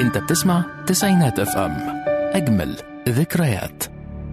انت بتسمع تسعينات اف ام اجمل ذكريات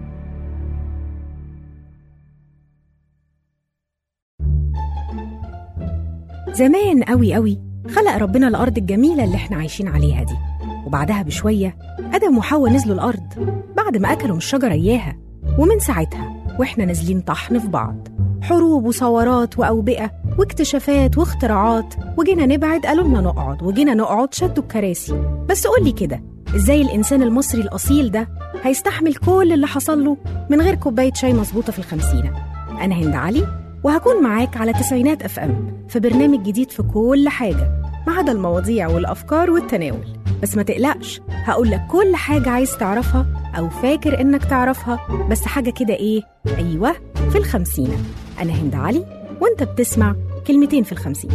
زمان قوي قوي خلق ربنا الأرض الجميلة اللي احنا عايشين عليها دي وبعدها بشوية آدم وحواء نزلوا الأرض بعد ما أكلوا من الشجرة إياها ومن ساعتها وإحنا نازلين طحن في بعض حروب وثورات وأوبئة واكتشافات واختراعات وجينا نبعد قالوا لنا نقعد وجينا نقعد شدوا الكراسي بس قولي كده إزاي الإنسان المصري الأصيل ده هيستحمل كل اللي حصل له من غير كوباية شاي مظبوطة في الخمسينة أنا هند علي وهكون معاك على تسعينات اف ام في برنامج جديد في كل حاجه ما عدا المواضيع والافكار والتناول بس ما تقلقش هقول لك كل حاجه عايز تعرفها او فاكر انك تعرفها بس حاجه كده ايه ايوه في الخمسينه انا هند علي وانت بتسمع كلمتين في الخمسينه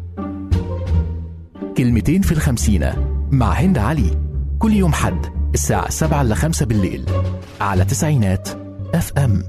كلمتين في الخمسينة مع هند علي كل يوم حد الساعة سبعة إلا خمسة بالليل على تسعينات اف ام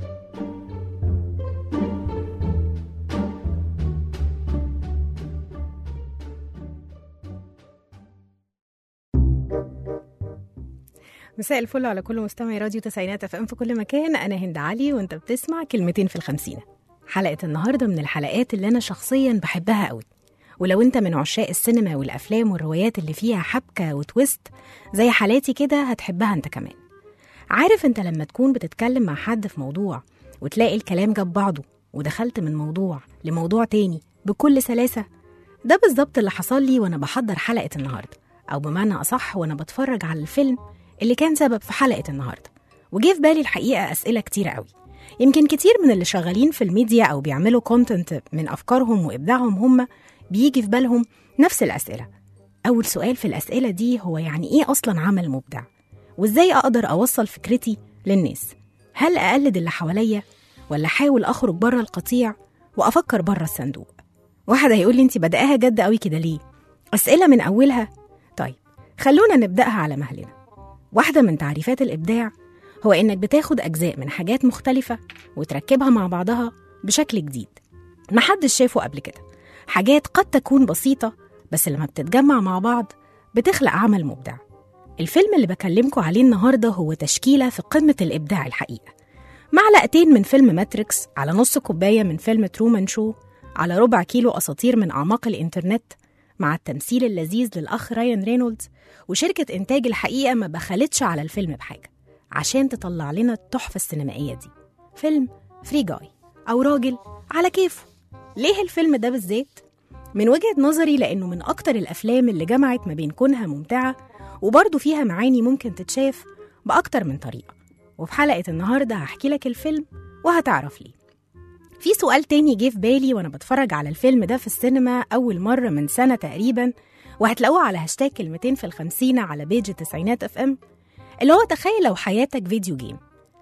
مساء الفل على كل مستمعي راديو تسعينات اف ام في كل مكان انا هند علي وانت بتسمع كلمتين في الخمسينه حلقه النهارده من الحلقات اللي انا شخصيا بحبها قوي ولو انت من عشاق السينما والافلام والروايات اللي فيها حبكه وتويست زي حالاتي كده هتحبها انت كمان عارف انت لما تكون بتتكلم مع حد في موضوع وتلاقي الكلام جاب بعضه ودخلت من موضوع لموضوع تاني بكل سلاسه ده بالظبط اللي حصل لي وانا بحضر حلقه النهارده او بمعنى اصح وانا بتفرج على الفيلم اللي كان سبب في حلقه النهارده وجه في بالي الحقيقه اسئله كتيره قوي يمكن كتير من اللي شغالين في الميديا او بيعملوا كونتنت من افكارهم وابداعهم هم بيجي في بالهم نفس الاسئله اول سؤال في الاسئله دي هو يعني ايه اصلا عمل مبدع وازاي اقدر اوصل فكرتي للناس هل اقلد اللي حواليا ولا احاول اخرج بره القطيع وافكر بره الصندوق واحد هيقول لي انت بدأها جد قوي كده ليه اسئله من اولها طيب خلونا نبداها على مهلنا واحدة من تعريفات الإبداع هو إنك بتاخد أجزاء من حاجات مختلفة وتركبها مع بعضها بشكل جديد محدش شافه قبل كده حاجات قد تكون بسيطة بس لما بتتجمع مع بعض بتخلق عمل مبدع الفيلم اللي بكلمكم عليه النهاردة هو تشكيلة في قمة الإبداع الحقيقة معلقتين من فيلم ماتريكس على نص كوباية من فيلم ترومان شو على ربع كيلو أساطير من أعماق الإنترنت مع التمثيل اللذيذ للأخ رايان رينولدز وشركة إنتاج الحقيقة ما بخلتش على الفيلم بحاجة عشان تطلع لنا التحفة السينمائية دي فيلم فري جاي أو راجل على كيفه ليه الفيلم ده بالذات؟ من وجهة نظري لأنه من أكتر الأفلام اللي جمعت ما بين كونها ممتعة وبرضه فيها معاني ممكن تتشاف بأكتر من طريقة وفي حلقة النهاردة هحكي لك الفيلم وهتعرف ليه في سؤال تاني جه في بالي وانا بتفرج على الفيلم ده في السينما اول مره من سنه تقريبا وهتلاقوه على هاشتاج كلمتين في الخمسين على بيج التسعينات اف ام اللي هو تخيل لو حياتك فيديو جيم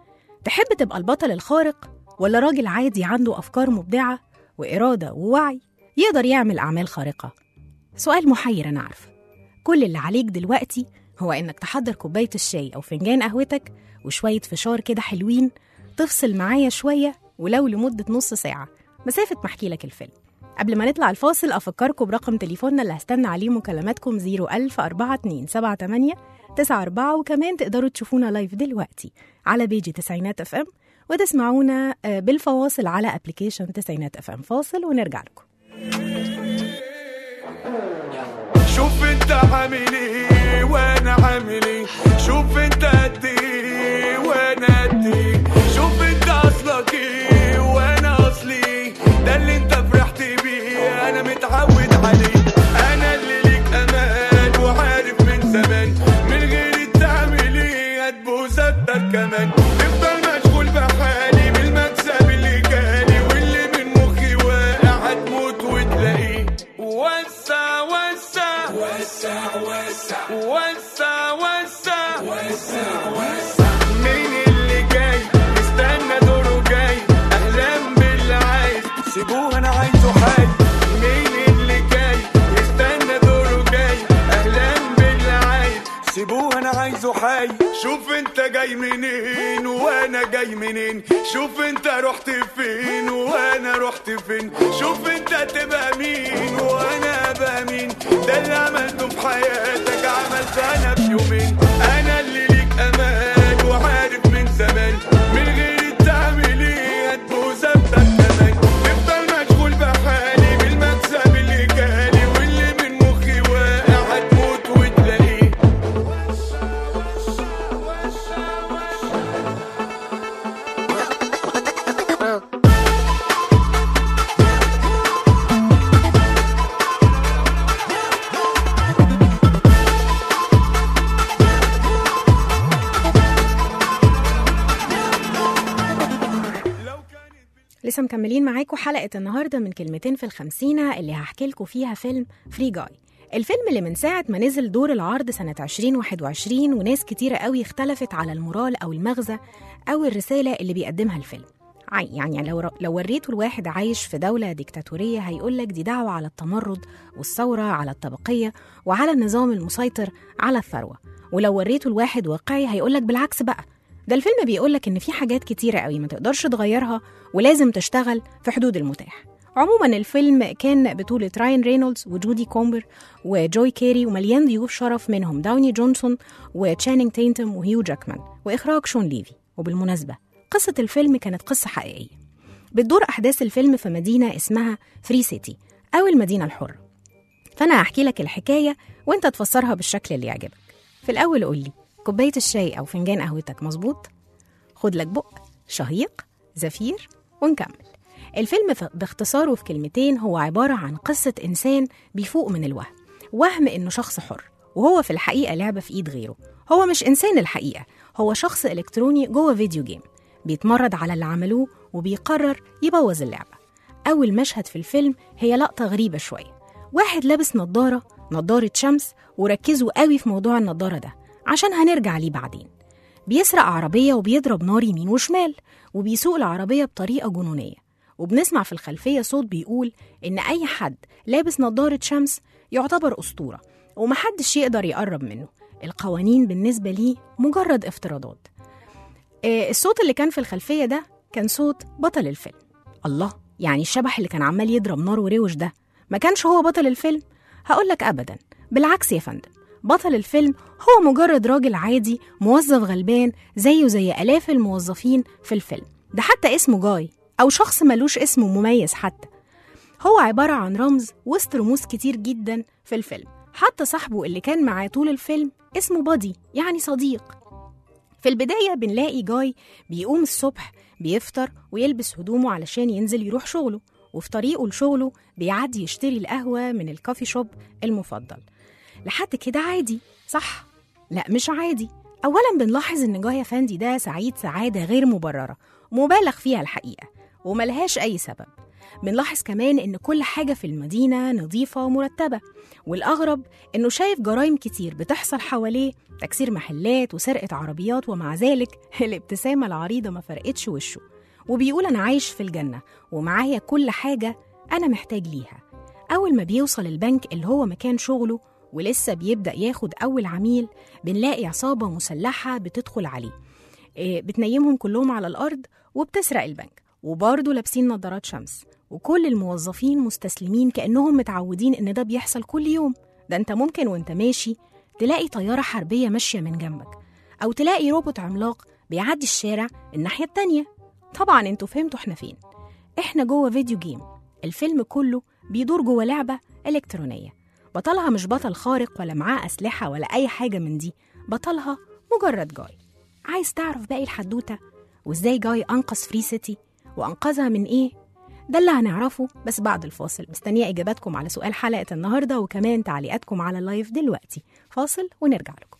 تحب تبقى البطل الخارق ولا راجل عادي عنده افكار مبدعه واراده ووعي يقدر يعمل اعمال خارقه سؤال محير انا عارفه كل اللي عليك دلوقتي هو انك تحضر كوبايه الشاي او فنجان قهوتك وشويه فشار كده حلوين تفصل معايا شويه ولو لمدة نص ساعة مسافة ما أحكي لك الفيلم قبل ما نطلع الفاصل أفكركم برقم تليفوننا اللي هستنى عليه مكالماتكم 0104278 94 وكمان تقدروا تشوفونا لايف دلوقتي على بيجي تسعينات اف ام وتسمعونا بالفواصل على ابلكيشن تسعينات اف ام فاصل ونرجع لكم شوف انت عامل ايه وانا عامل ايه شوف انت قد ايه وانا قد ايه شوف انت اصلك ايه وانا اصلي ايه ده اللي انت فرحت بيه انا متعود عليه انا اللي ليك امان وعارف من زمان من غير تعمل ايه هتبوظ اكتر كمان تفضل مشغول بحالي بالمكسب اللي جالي واللي من مخي واقع هتموت وتلاقيه وسع وسع وسع وسع وسع وسع وسع وسع مين اللي جاي استنى دوره جاي اهلا باللي عايز سيبوه انا عايزه حي مين اللي جاي استنى دوره جاي اهلا باللي عايز سيبوه انا عايزه حي شوف انت جاي منين وانا جاي منين شوف انت رحت فين وانا رحت فين شوف انت تبقى مين وانا ابقى مين ده اللي عملته في حياتك عملت انا مكملين معاكم حلقة النهاردة من كلمتين في الخمسينة اللي هحكي لكم فيها فيلم فري جاي الفيلم اللي من ساعة ما نزل دور العرض سنة 2021 وناس كتيرة قوي اختلفت على المورال أو المغزى أو الرسالة اللي بيقدمها الفيلم عي- يعني لو لو وريته الواحد عايش في دولة ديكتاتورية هيقولك دي دعوة على التمرد والثورة على الطبقية وعلى النظام المسيطر على الثروة ولو وريته الواحد واقعي هيقولك بالعكس بقى ده الفيلم بيقولك إن في حاجات كتيرة قوي ما تقدرش تغيرها ولازم تشتغل في حدود المتاح عموما الفيلم كان بطولة راين رينولدز وجودي كومبر وجوي كيري ومليان ضيوف شرف منهم داوني جونسون وتشانينج تينتم وهيو جاكمان وإخراج شون ليفي وبالمناسبة قصة الفيلم كانت قصة حقيقية بتدور أحداث الفيلم في مدينة اسمها فري سيتي أو المدينة الحرة فأنا هحكي لك الحكاية وأنت تفسرها بالشكل اللي يعجبك في الأول قولي كوباية الشاي أو فنجان قهوتك مظبوط خد لك بق شهيق زفير ونكمل الفيلم ف- باختصاره في كلمتين هو عبارة عن قصة إنسان بيفوق من الوهم وهم إنه شخص حر وهو في الحقيقة لعبة في إيد غيره هو مش إنسان الحقيقة هو شخص إلكتروني جوه فيديو جيم بيتمرد على اللي عملوه وبيقرر يبوظ اللعبة أول مشهد في الفيلم هي لقطة غريبة شوية واحد لابس نضارة نضارة شمس وركزوا قوي في موضوع النضارة ده عشان هنرجع ليه بعدين بيسرق عربية وبيضرب نار يمين وشمال وبيسوق العربية بطريقة جنونية وبنسمع في الخلفية صوت بيقول إن أي حد لابس نضارة شمس يعتبر أسطورة ومحدش يقدر يقرب منه القوانين بالنسبة ليه مجرد افتراضات آه، الصوت اللي كان في الخلفية ده كان صوت بطل الفيلم الله يعني الشبح اللي كان عمال يضرب نار وروش ده ما كانش هو بطل الفيلم هقولك أبدا بالعكس يا فندم بطل الفيلم هو مجرد راجل عادي موظف غلبان زيه زي آلاف الموظفين في الفيلم ده حتى اسمه جاي أو شخص ملوش اسم مميز حتى هو عبارة عن رمز وسط رموز كتير جدا في الفيلم حتى صاحبه اللي كان معاه طول الفيلم اسمه بادي يعني صديق في البداية بنلاقي جاي بيقوم الصبح بيفطر ويلبس هدومه علشان ينزل يروح شغله وفي طريقه لشغله بيعدي يشتري القهوة من الكافي شوب المفضل لحد كده عادي صح؟ لا مش عادي أولا بنلاحظ إن جاي أفندي ده سعيد سعادة غير مبررة ومبالغ فيها الحقيقة وملهاش أي سبب بنلاحظ كمان إن كل حاجة في المدينة نظيفة ومرتبة والأغرب إنه شايف جرائم كتير بتحصل حواليه تكسير محلات وسرقة عربيات ومع ذلك الابتسامة العريضة ما فرقتش وشه وبيقول أنا عايش في الجنة ومعايا كل حاجة أنا محتاج ليها أول ما بيوصل البنك اللي هو مكان شغله ولسه بيبدأ ياخد أول عميل بنلاقي عصابة مسلحة بتدخل عليه إيه، بتنيمهم كلهم على الأرض وبتسرق البنك وبرضه لابسين نظارات شمس وكل الموظفين مستسلمين كأنهم متعودين إن ده بيحصل كل يوم ده أنت ممكن وأنت ماشي تلاقي طيارة حربية ماشية من جنبك أو تلاقي روبوت عملاق بيعدي الشارع الناحية التانية طبعا انتوا فهمتوا احنا فين احنا جوه فيديو جيم الفيلم كله بيدور جوه لعبة إلكترونية بطلها مش بطل خارق ولا معاه أسلحة ولا أي حاجة من دي بطلها مجرد جاي عايز تعرف باقي الحدوتة وإزاي جاي أنقذ فري سيتي وأنقذها من إيه؟ ده اللي هنعرفه بس بعد الفاصل مستنية إجاباتكم على سؤال حلقة النهاردة وكمان تعليقاتكم على اللايف دلوقتي فاصل ونرجع لكم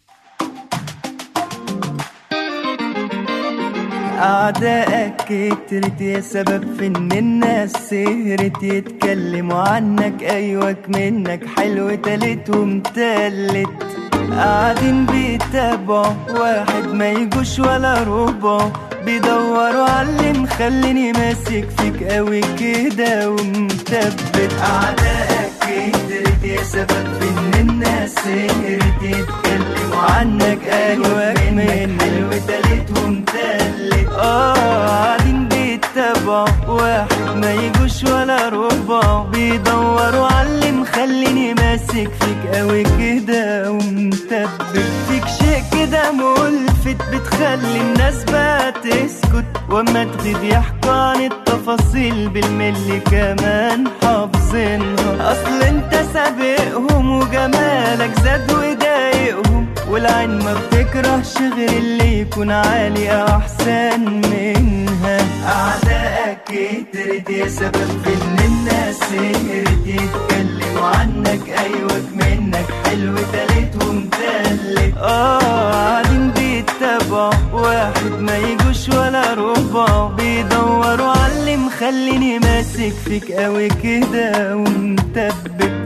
أعدائك كترت يا سبب في إن الناس سهرت يتكلموا عنك أيوك منك حلو تالت ومتلت قاعدين بيتابعوا واحد ما يجوش ولا ربع بيدوروا على اللي مخليني ماسك فيك قوي كده ومثبت أعدائك كترت يا سبب في إن الناس سهرت يتكلموا عنك أيوك منك حلو تالت ومتلت اه قاعدين بيتابعوا واحد ما يجوش ولا ربع بيدوروا على اللي مخليني ماسك فيك قوي كده ومثبت فيك شيء كده ملفت بتخلي الناس بقى تسكت واما تغيب يحكوا عن التفاصيل بالملي كمان حافظينها اصل انت سابقهم وجمالك زاد وضايقهم والعين ما بتكرهش غير اللي يكون عالي احسن منها اعدائك كترت يا سبب في ان الناس سهرت يتكلموا عنك ايوك منك حلو تالت ومتلت اه قاعدين بيتابعوا واحد ما يجوش ولا ربع بيدوروا على اللي مخلي مخليني ماسك فيك قوي كده ومثبت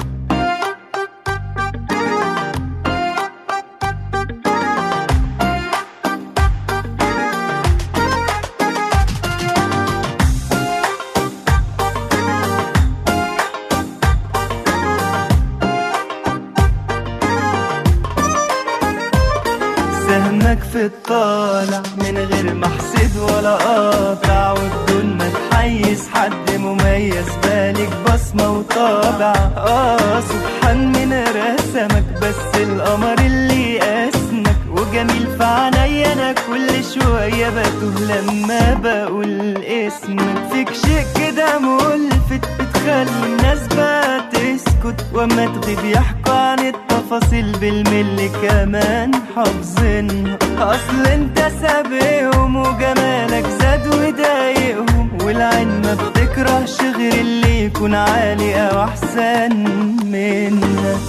سهمك في الطالع من غير ما احسد ولا قاطع وبدون ما تحيز حد مميز بالك بصمة وطابع اه سبحان من رسمك بس القمر اللي قاسمك وجميل في عينيا انا كل شوية بتوه لما بقول اسمك فيك شيء كده ملفت بتخلي الناس بقى تسكت واما تغيب يحكوا عن التفاصيل بالملي كمان حافظينها اصل انت سابقهم وجمالك زاد وضايقهم والعين ما بتكرهش غير اللي يكون عالي او احسن منك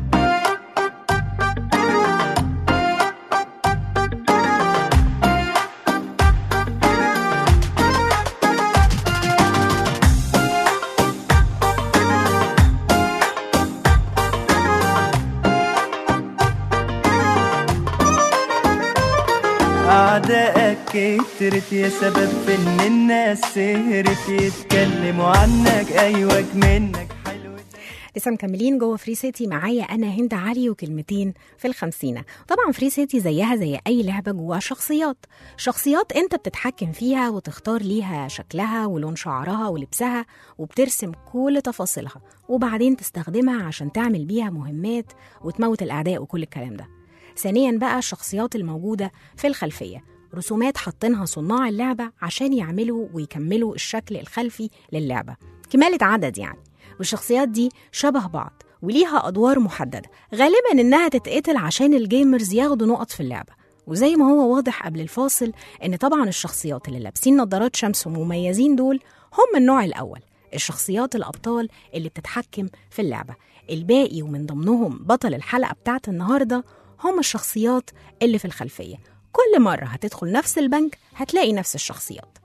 أعدائك كترت يا سبب في إن الناس سهرت يتكلموا عنك أيوة منك حلو لسه مكملين جوه فري سيتي معايا انا هند علي وكلمتين في الخمسينه طبعا فري سيتي زيها زي اي لعبه جواها شخصيات شخصيات انت بتتحكم فيها وتختار ليها شكلها ولون شعرها ولبسها وبترسم كل تفاصيلها وبعدين تستخدمها عشان تعمل بيها مهمات وتموت الاعداء وكل الكلام ده ثانيا بقى الشخصيات الموجوده في الخلفيه رسومات حاطينها صناع اللعبه عشان يعملوا ويكملوا الشكل الخلفي للعبه كماله عدد يعني والشخصيات دي شبه بعض وليها أدوار محددة غالبا إنها تتقتل عشان الجيمرز ياخدوا نقط في اللعبة وزي ما هو واضح قبل الفاصل إن طبعا الشخصيات اللي لابسين نظارات شمس ومميزين دول هم النوع الأول الشخصيات الأبطال اللي بتتحكم في اللعبة الباقي ومن ضمنهم بطل الحلقة بتاعت النهاردة هم الشخصيات اللي في الخلفية كل مرة هتدخل نفس البنك هتلاقي نفس الشخصيات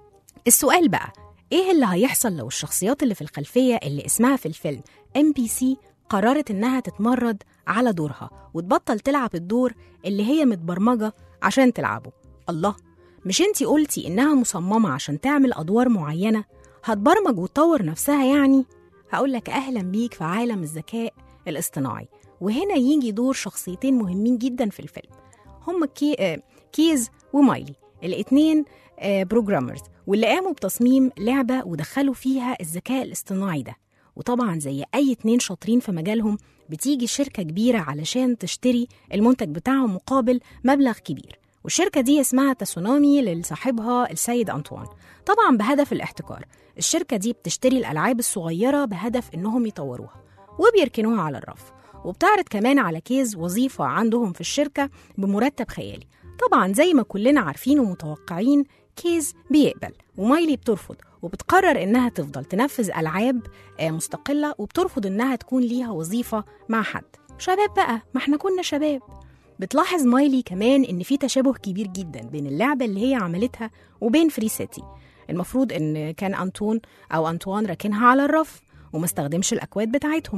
السؤال بقى ايه اللي هيحصل لو الشخصيات اللي في الخلفية اللي اسمها في الفيلم ام بي سي قررت انها تتمرد على دورها وتبطل تلعب الدور اللي هي متبرمجة عشان تلعبه الله مش انتي قلتي انها مصممة عشان تعمل ادوار معينة هتبرمج وتطور نفسها يعني هقولك اهلا بيك في عالم الذكاء الاصطناعي وهنا يجي دور شخصيتين مهمين جدا في الفيلم هم كي... آه، كيز ومايلي الاتنين آه، بروجرامرز واللي قاموا بتصميم لعبة ودخلوا فيها الذكاء الاصطناعي ده وطبعا زي أي اتنين شاطرين في مجالهم بتيجي شركة كبيرة علشان تشتري المنتج بتاعهم مقابل مبلغ كبير والشركة دي اسمها تاسونامي لصاحبها السيد أنطوان طبعا بهدف الاحتكار الشركة دي بتشتري الألعاب الصغيرة بهدف إنهم يطوروها وبيركنوها على الرف وبتعرض كمان على كيز وظيفة عندهم في الشركة بمرتب خيالي طبعا زي ما كلنا عارفين ومتوقعين كيز بيقبل ومايلي بترفض وبتقرر إنها تفضل تنفذ ألعاب آه، مستقلة وبترفض إنها تكون ليها وظيفة مع حد شباب بقى ما احنا كنا شباب بتلاحظ مايلي كمان إن في تشابه كبير جدا بين اللعبة اللي هي عملتها وبين فري سيتي المفروض إن كان أنطون أو أنطوان راكنها على الرف وما استخدمش الأكواد بتاعتهم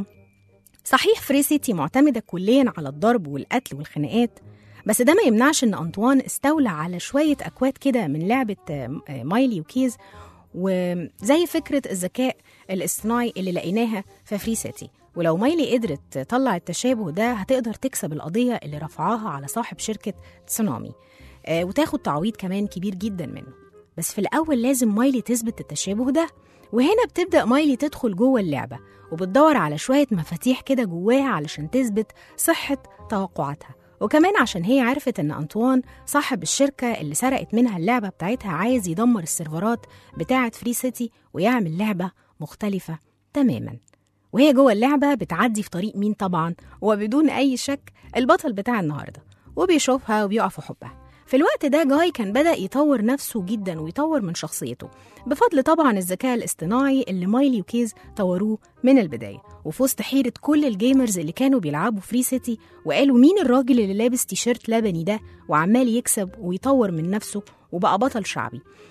صحيح فري سيتي معتمدة كليا على الضرب والقتل والخناقات بس ده ما يمنعش ان انطوان استولى على شوية اكواد كده من لعبة آه، آه، مايلي وكيز وزي فكرة الذكاء الاصطناعي اللي لقيناها في فري سيتي ولو مايلي قدرت تطلع التشابه ده هتقدر تكسب القضية اللي رفعاها على صاحب شركة تسونامي آه، وتاخد تعويض كمان كبير جدا منه بس في الأول لازم مايلي تثبت التشابه ده وهنا بتبدأ مايلي تدخل جوه اللعبة وبتدور على شوية مفاتيح كده جواها علشان تثبت صحة توقعاتها وكمان عشان هي عرفت ان انطوان صاحب الشركة اللي سرقت منها اللعبة بتاعتها عايز يدمر السيرفرات بتاعة فري سيتي ويعمل لعبة مختلفة تماما وهي جوه اللعبة بتعدي في طريق مين طبعا وبدون أي شك البطل بتاع النهاردة وبيشوفها وبيقع في حبها في الوقت ده جاي كان بدأ يطور نفسه جدا ويطور من شخصيته بفضل طبعا الذكاء الاصطناعي اللي مايلي وكيز طوروه من البداية وفي وسط حيرة كل الجيمرز اللي كانوا بيلعبوا فري سيتي وقالوا مين الراجل اللي لابس تيشيرت لبني ده وعمال يكسب ويطور من نفسه وبقى بطل شعبي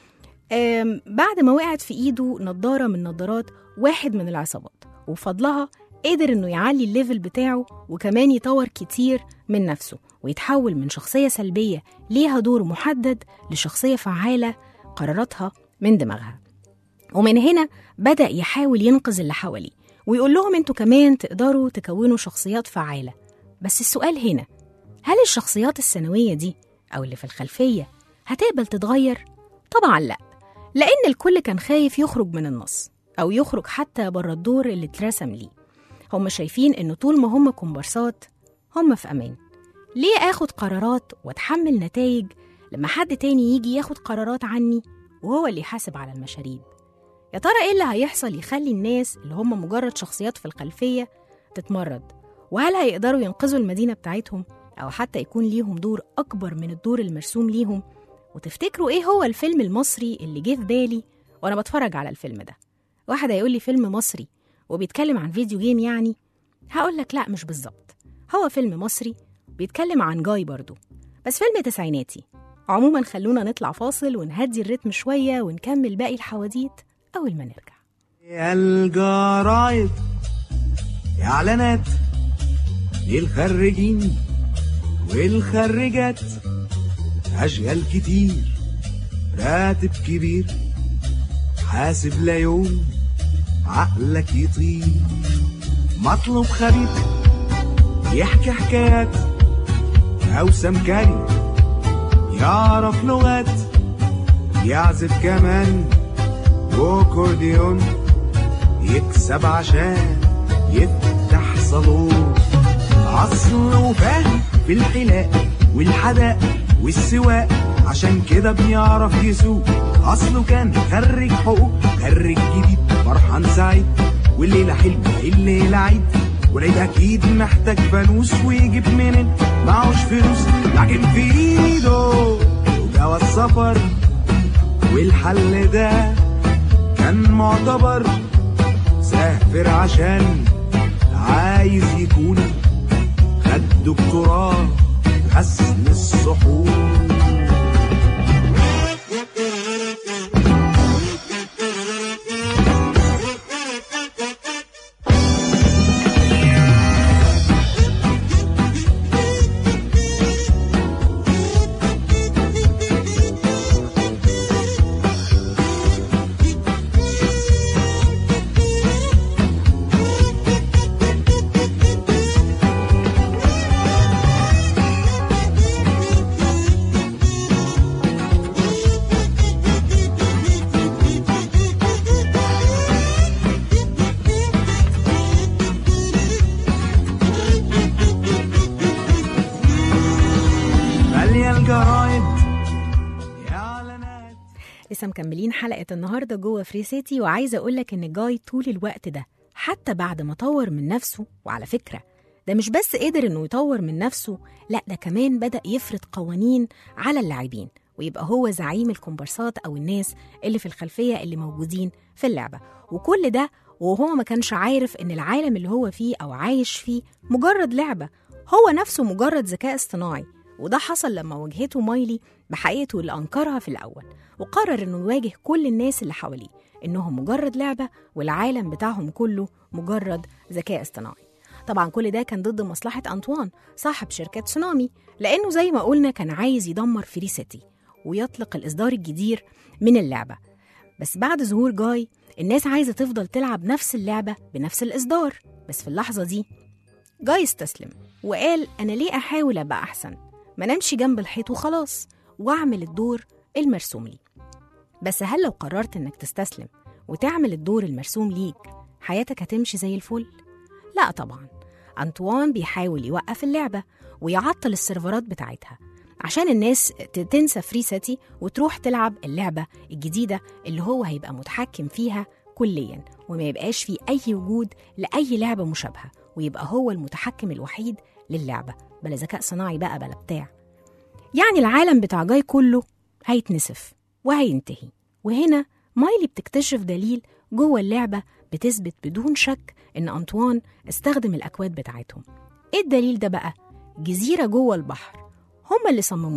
آم، بعد ما وقعت في ايده نضاره من نضارات واحد من العصابات وفضلها قدر انه يعلي الليفل بتاعه وكمان يطور كتير من نفسه ويتحول من شخصيه سلبيه ليها دور محدد لشخصيه فعاله قراراتها من دماغها ومن هنا بدأ يحاول ينقذ اللي حواليه ويقول لهم انتوا كمان تقدروا تكونوا شخصيات فعالة بس السؤال هنا هل الشخصيات الثانوية دي أو اللي في الخلفية هتقبل تتغير؟ طبعا لا لأن الكل كان خايف يخرج من النص أو يخرج حتى بره الدور اللي اترسم ليه هم شايفين إن طول ما هم كومبارسات هم في أمان ليه آخد قرارات وأتحمل نتائج لما حد تاني يجي ياخد قرارات عني وهو اللي يحاسب على المشاريب يا ترى ايه اللي هيحصل يخلي الناس اللي هم مجرد شخصيات في الخلفية تتمرد وهل هيقدروا ينقذوا المدينة بتاعتهم أو حتى يكون ليهم دور أكبر من الدور المرسوم ليهم وتفتكروا ايه هو الفيلم المصري اللي جه في بالي وأنا بتفرج على الفيلم ده واحد هيقول لي فيلم مصري وبيتكلم عن فيديو جيم يعني هقول لك لا مش بالظبط هو فيلم مصري بيتكلم عن جاي برضو بس فيلم تسعيناتي عموما خلونا نطلع فاصل ونهدي الريتم شوية ونكمل باقي الحواديت أول ما نرجع يا الجرايد إعلانات للخريجين والخريجات أشغال كتير راتب كبير حاسب لا يوم عقلك يطير مطلوب خبير يحكي حكايات أو سمكري يعرف لغات يعزف كمان وكورديون يكسب عشان يفتح صالون عصر وفاهم في الحلاق والحداق والسواق عشان كده بيعرف يسوق اصله كان خريج حقوق خريج جديد فرحان سعيد والليله حلوه الليله عيد والعيد اكيد محتاج فانوس ويجيب منين معهوش فلوس لكن في ايده جواز سفر والحل ده كان معتبر سافر عشان عايز يكون خد دكتوراه حسن الصحون مالية الجرايد يا اعلانات لسه مكملين حلقة النهاردة جوه فري سيتي وعايزة أقولك إن جاي طول الوقت ده حتى بعد ما طور من نفسه وعلى فكرة ده مش بس قدر إنه يطور من نفسه لا ده كمان بدأ يفرض قوانين على اللاعبين ويبقى هو زعيم الكومبارسات أو الناس اللي في الخلفية اللي موجودين في اللعبة وكل ده وهو ما كانش عارف إن العالم اللي هو فيه أو عايش فيه مجرد لعبة هو نفسه مجرد ذكاء اصطناعي وده حصل لما واجهته مايلي بحقيقته اللي أنكرها في الأول وقرر إنه يواجه كل الناس اللي حواليه إنهم مجرد لعبة والعالم بتاعهم كله مجرد ذكاء اصطناعي طبعا كل ده كان ضد مصلحة أنطوان صاحب شركة تسونامي لأنه زي ما قلنا كان عايز يدمر فري سيتي ويطلق الإصدار الجديد من اللعبة بس بعد ظهور جاي الناس عايزة تفضل تلعب نفس اللعبة بنفس الإصدار بس في اللحظة دي جاي استسلم وقال أنا ليه أحاول أبقى أحسن ما نمشي جنب الحيط وخلاص وأعمل الدور المرسوم لي بس هل لو قررت إنك تستسلم وتعمل الدور المرسوم ليك حياتك هتمشي زي الفل؟ لا طبعا أنطوان بيحاول يوقف اللعبة ويعطل السيرفرات بتاعتها عشان الناس ت- تنسى فري سيتي وتروح تلعب اللعبة الجديدة اللي هو هيبقى متحكم فيها كليا وما يبقاش فيه أي وجود لأي لعبة مشابهة ويبقى هو المتحكم الوحيد للعبة بلا ذكاء صناعي بقى بلا بتاع يعني العالم بتاع جاي كله هيتنسف وهينتهي وهنا مايلي بتكتشف دليل جوه اللعبة بتثبت بدون شك إن أنطوان استخدم الأكواد بتاعتهم إيه الدليل ده بقى؟ جزيرة جوه البحر هما اللي صمموها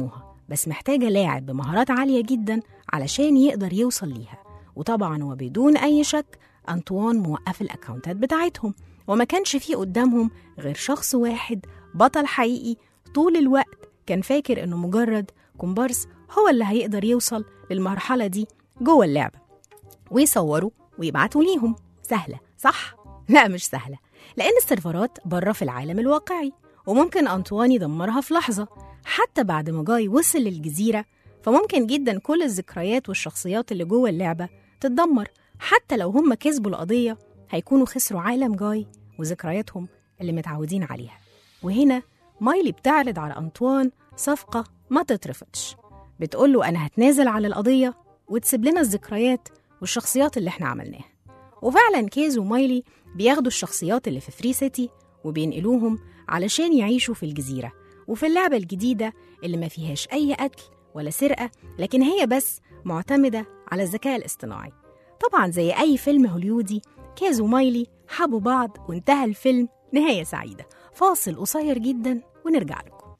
بس محتاجة لاعب بمهارات عالية جدا علشان يقدر يوصل ليها وطبعا وبدون أي شك أنطوان موقف الأكاونتات بتاعتهم وما كانش فيه قدامهم غير شخص واحد بطل حقيقي طول الوقت كان فاكر إنه مجرد كومبارس هو اللي هيقدر يوصل للمرحلة دي جوه اللعبة ويصوروا ويبعتوا ليهم سهلة صح؟ لا مش سهلة لأن السيرفرات بره في العالم الواقعي وممكن أنطوان يدمرها في لحظة حتى بعد ما جاي وصل للجزيرة فممكن جدا كل الذكريات والشخصيات اللي جوه اللعبة تتدمر حتى لو هم كسبوا القضية هيكونوا خسروا عالم جاي وذكرياتهم اللي متعودين عليها وهنا مايلي بتعرض على أنطوان صفقة ما تترفضش بتقول له أنا هتنازل على القضية وتسيب لنا الذكريات والشخصيات اللي احنا عملناها وفعلا كيز ومايلي بياخدوا الشخصيات اللي في فري سيتي وبينقلوهم علشان يعيشوا في الجزيرة وفي اللعبة الجديدة اللي ما فيهاش أي قتل ولا سرقة لكن هي بس معتمدة على الذكاء الاصطناعي طبعا زي أي فيلم هوليودي كيز ومايلي حبوا بعض وانتهى الفيلم نهاية سعيدة فاصل قصير جدا ونرجع لكم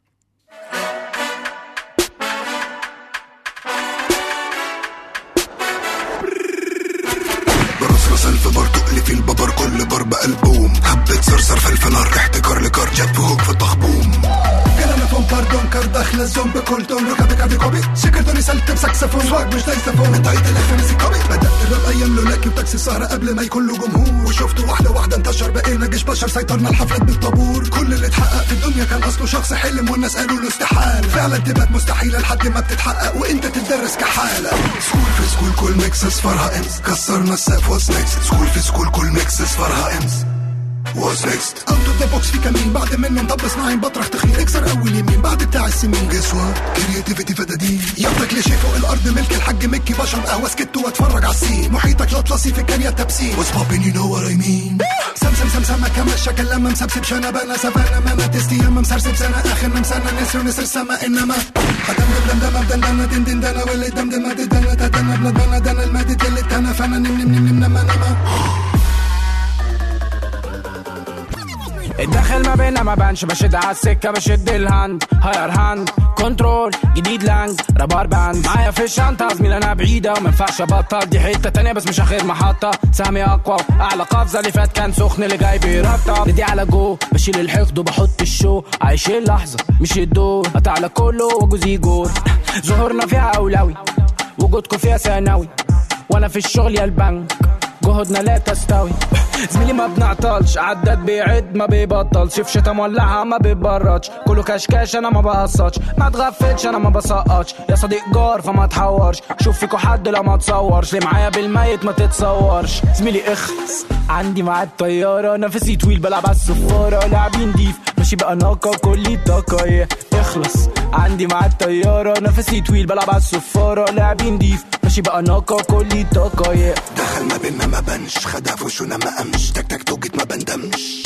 برصرص الف بار تقلي في الببر كل ضرب ألبوم حبة صرصر فلفل نار احتكار لكار جاب فوق في الطخبوم كلامكم باردون كار داخل الزوم بكل تون ركبي كابي كوبي سكرتوني سلت بساكسفون سواق مش دايسفون انتهيت الاخر كوبي بدأت الراب ايام لولاكي وتاكسي السهرة قبل ما يكون له جمهور وشفت واحدة واحدة انتشر بقينا جيش بشر سيطرنا الحفلات بالطابور كل اللي اتحقق في الدنيا كان اصله شخص حلم والناس قالوا له استحال فعلا تبقى مستحيلة لحد ما بتتحقق وانت تتدرس كحالة سكول في سكول كل ميكس اصفرها امس كسرنا السقف واتس نيكست سكول في سكول كل ميكس اصفرها امس What's next؟ اوت اوف ذا بوكس في كمين بعد منه مطب اسماعيل بطرح تخيل اكسر اول يمين بعد بتاع السمين جس وات كرياتيفيتي فدادين ياخدك لشي فوق الارض ملك الحاج مكي بشرب قهوه سكت واتفرج على السين محيطك الاطلسي في كانيا تبسيم What's poppin' you know what I mean سمسم سمسمة كمشة كلامة مسبسب شنبة انا سفانة ما انا تستي يما مسرسب سنة اخرنا مسنة نسر ونسر السما انما هدم دم دم دم دم دم دم دم واللي دم دم دم دم دم دم دم دم المادة اللي تنا فانا نم نم نم نم نم نم الدخل ما بينا ما بانش بشد على السكة بشد الهاند هاير هاند كنترول جديد لانج رابار باند معايا في الشنطة زميل انا بعيدة وما ينفعش ابطل دي حتة تانية بس مش اخر محطة سهمي اقوى اعلى قفزة اللي فات كان سخن اللي جاي بيرطب دي على جو بشيل الحقد وبحط الشو عايش اللحظة مش الدور هتعلى كله وجوزي جور ظهورنا فيها اولوي وجودكم فيها ثانوي وانا في الشغل يا البنك جهودنا لا تستوي زميلي ما بنعطلش عداد بيعد ما بيبطلش في شتا مولعها ما بيبردش كله كشكاش انا ما بقصطش ما تغفلش انا ما بسقطش يا صديق جار فما تحورش شوف فيكو حد لا ما تصورش اللي معايا بالميت ما تتصورش زميلي اخلص عندي معاد طيارة نفسي طويل بلعب على الصفارة لاعبين ديف ماشي بقى ناقة كل طاقة yeah. اخلص عندي معاد طيارة نفسي طويل بلعب على الصفارة لاعبين ديف ماشي بقى ناقة كل طاقة yeah. دخل ما بينا ما بانش خدها في وشنا ما قامش تك تك توجت ما بندمش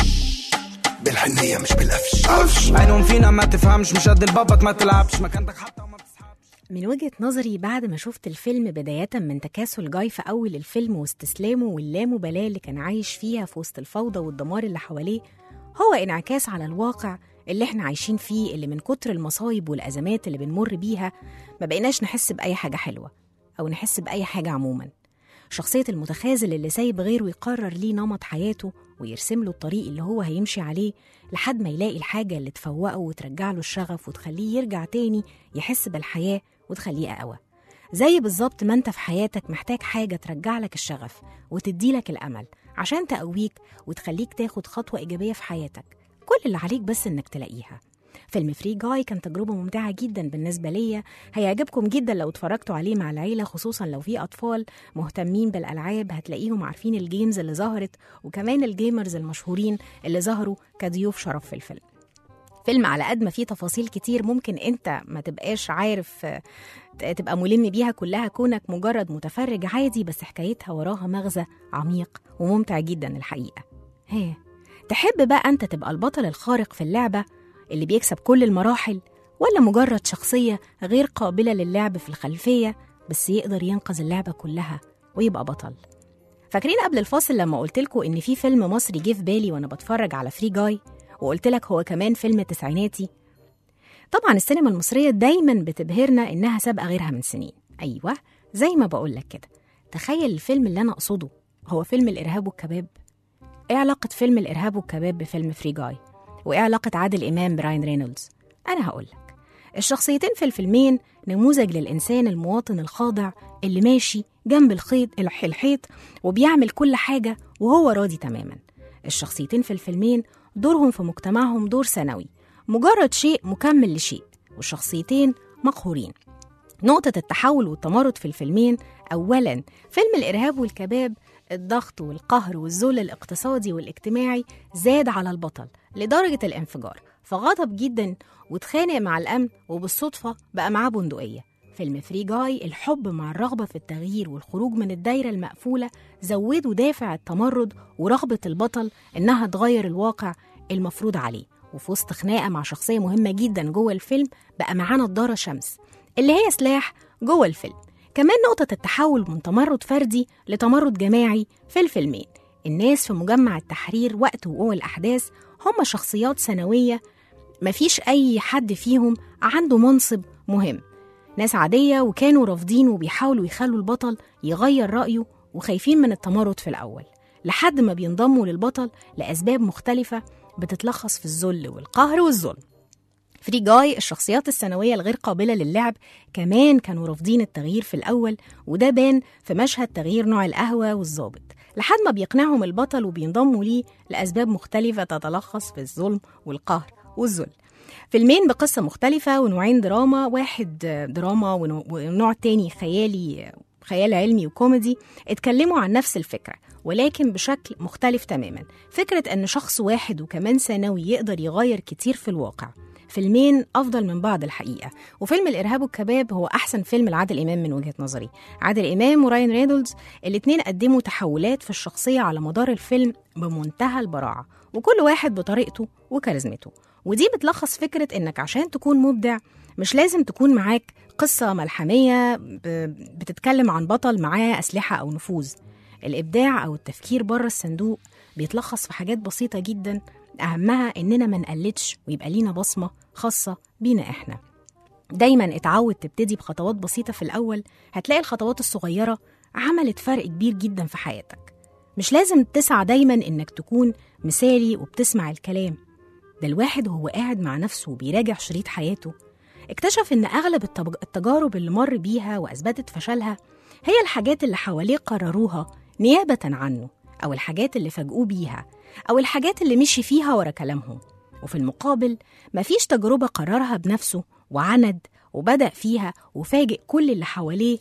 بالحنية مش بالقفش قفش عينهم فينا ما تفهمش مش قد البابط ما تلعبش مكانتك حتى وما بتسحبش من وجهة نظري بعد ما شفت الفيلم بداية من تكاسل جاي في أول الفيلم واستسلامه واللامبالاة اللي كان عايش فيها في وسط الفوضى والدمار اللي حواليه هو انعكاس على الواقع اللي احنا عايشين فيه اللي من كتر المصايب والأزمات اللي بنمر بيها ما بقيناش نحس بأي حاجة حلوة أو نحس بأي حاجة عموما شخصية المتخاذل اللي سايب غيره يقرر ليه نمط حياته ويرسم له الطريق اللي هو هيمشي عليه لحد ما يلاقي الحاجة اللي تفوقه وترجع له الشغف وتخليه يرجع تاني يحس بالحياة وتخليه أقوى زي بالظبط ما انت في حياتك محتاج حاجة ترجع لك الشغف وتديلك الأمل عشان تقويك وتخليك تاخد خطوة إيجابية في حياتك كل اللي عليك بس إنك تلاقيها فيلم فري جاي كان تجربة ممتعة جدا بالنسبة ليا هيعجبكم جدا لو اتفرجتوا عليه مع العيلة خصوصا لو في أطفال مهتمين بالألعاب هتلاقيهم عارفين الجيمز اللي ظهرت وكمان الجيمرز المشهورين اللي ظهروا كضيوف شرف في الفيلم فيلم على قد ما فيه تفاصيل كتير ممكن انت ما تبقاش عارف آه، تبقى ملم بيها كلها كونك مجرد متفرج عادي بس حكايتها وراها مغزى عميق وممتع جدا الحقيقة هي تحب بقى انت تبقى البطل الخارق في اللعبة اللي بيكسب كل المراحل ولا مجرد شخصية غير قابلة للعب في الخلفية بس يقدر ينقذ اللعبة كلها ويبقى بطل فاكرين قبل الفاصل لما قلت لكم ان في فيلم مصري جه في بالي وانا بتفرج على فري جاي وقلت لك هو كمان فيلم تسعيناتي طبعا السينما المصرية دايما بتبهرنا إنها سابقة غيرها من سنين أيوة زي ما بقولك كده تخيل الفيلم اللي أنا أقصده هو فيلم الإرهاب والكباب إيه علاقة فيلم الإرهاب والكباب بفيلم فري جاي وإيه علاقة عادل إمام براين رينولدز أنا هقولك الشخصيتين في الفيلمين نموذج للإنسان المواطن الخاضع اللي ماشي جنب الخيط الح- الحيط وبيعمل كل حاجة وهو راضي تماما الشخصيتين في الفيلمين دورهم في مجتمعهم دور ثانوي مجرد شيء مكمل لشيء والشخصيتين مقهورين نقطة التحول والتمرد في الفيلمين أولا فيلم الإرهاب والكباب الضغط والقهر والذل الاقتصادي والاجتماعي زاد على البطل لدرجة الانفجار فغضب جدا واتخانق مع الأمن وبالصدفة بقى معاه بندقية فيلم فري جاي الحب مع الرغبة في التغيير والخروج من الدايرة المقفولة زودوا دافع التمرد ورغبة البطل إنها تغير الواقع المفروض عليه وفي وسط خناقة مع شخصية مهمة جدا جوه الفيلم بقى معاه نضارة شمس اللي هي سلاح جوه الفيلم كمان نقطة التحول من تمرد فردي لتمرد جماعي في الفيلمين الناس في مجمع التحرير وقت وقوع الأحداث هم شخصيات ثانوية مفيش أي حد فيهم عنده منصب مهم ناس عادية وكانوا رافضين وبيحاولوا يخلوا البطل يغير رأيه وخايفين من التمرد في الأول لحد ما بينضموا للبطل لأسباب مختلفة بتتلخص في الذل والقهر والظلم فري جاي الشخصيات الثانوية الغير قابلة للعب كمان كانوا رافضين التغيير في الأول وده بان في مشهد تغيير نوع القهوة والظابط لحد ما بيقنعهم البطل وبينضموا ليه لأسباب مختلفة تتلخص في الظلم والقهر والذل فيلمين بقصة مختلفة ونوعين دراما واحد دراما ونوع- ونوع تاني خيالي خيال علمي وكوميدي اتكلموا عن نفس الفكرة ولكن بشكل مختلف تماما فكرة أن شخص واحد وكمان ثانوي يقدر يغير كتير في الواقع فيلمين أفضل من بعض الحقيقة وفيلم الإرهاب والكباب هو أحسن فيلم لعادل إمام من وجهة نظري عادل إمام وراين رينولدز الاتنين قدموا تحولات في الشخصية على مدار الفيلم بمنتهى البراعة وكل واحد بطريقته وكاريزمته ودي بتلخص فكرة إنك عشان تكون مبدع مش لازم تكون معاك قصة ملحمية ب- بتتكلم عن بطل معاه أسلحة أو نفوذ الإبداع أو التفكير بره الصندوق بيتلخص في حاجات بسيطة جدا أهمها إننا ما نقلدش ويبقى لينا بصمة خاصة بينا إحنا دايما اتعود تبتدي بخطوات بسيطة في الأول هتلاقي الخطوات الصغيرة عملت فرق كبير جدا في حياتك مش لازم تسعى دايما إنك تكون مثالي وبتسمع الكلام ده الواحد وهو قاعد مع نفسه وبيراجع شريط حياته اكتشف إن أغلب التب- التجارب اللي مر بيها وأثبتت فشلها هي الحاجات اللي حواليه قرروها نيابة عنه أو الحاجات اللي فاجئوه بيها أو الحاجات اللي مشي فيها ورا كلامهم وفي المقابل مفيش تجربة قررها بنفسه وعند وبدأ فيها وفاجئ كل اللي حواليه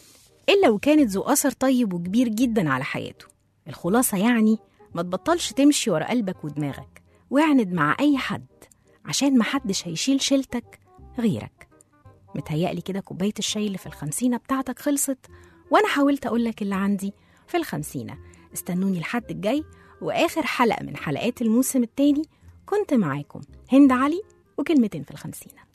إلا وكانت ذو أثر طيب وكبير جدا على حياته الخلاصة يعني ما تبطلش تمشي ورا قلبك ودماغك واعند مع أي حد عشان محدش هيشيل شيلتك غيرك متهيألي كده كوباية الشاي اللي في الخمسينة بتاعتك خلصت وأنا حاولت أقولك اللي عندي في الخمسينة استنوني الحد الجاي وآخر حلقة من حلقات الموسم التاني كنت معاكم هند علي وكلمتين في الخمسينة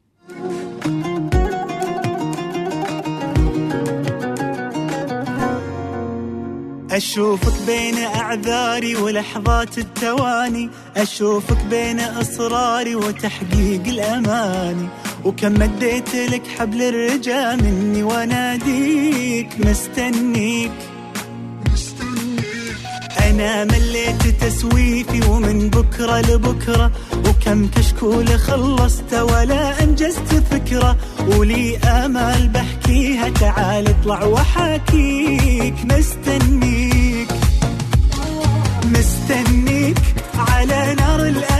أشوفك بين أعذاري ولحظات التواني أشوفك بين إصراري وتحقيق الأماني وكم مديت لك حبل الرجا مني واناديك مستنيك أنا مليت تسويفي ومن بكرة لبكرة وكم كشكول خلصت ولا أنجزت فكرة ولي آمال بحكيها تعال اطلع وحاكيك مستنيك مستنيك على نار الأ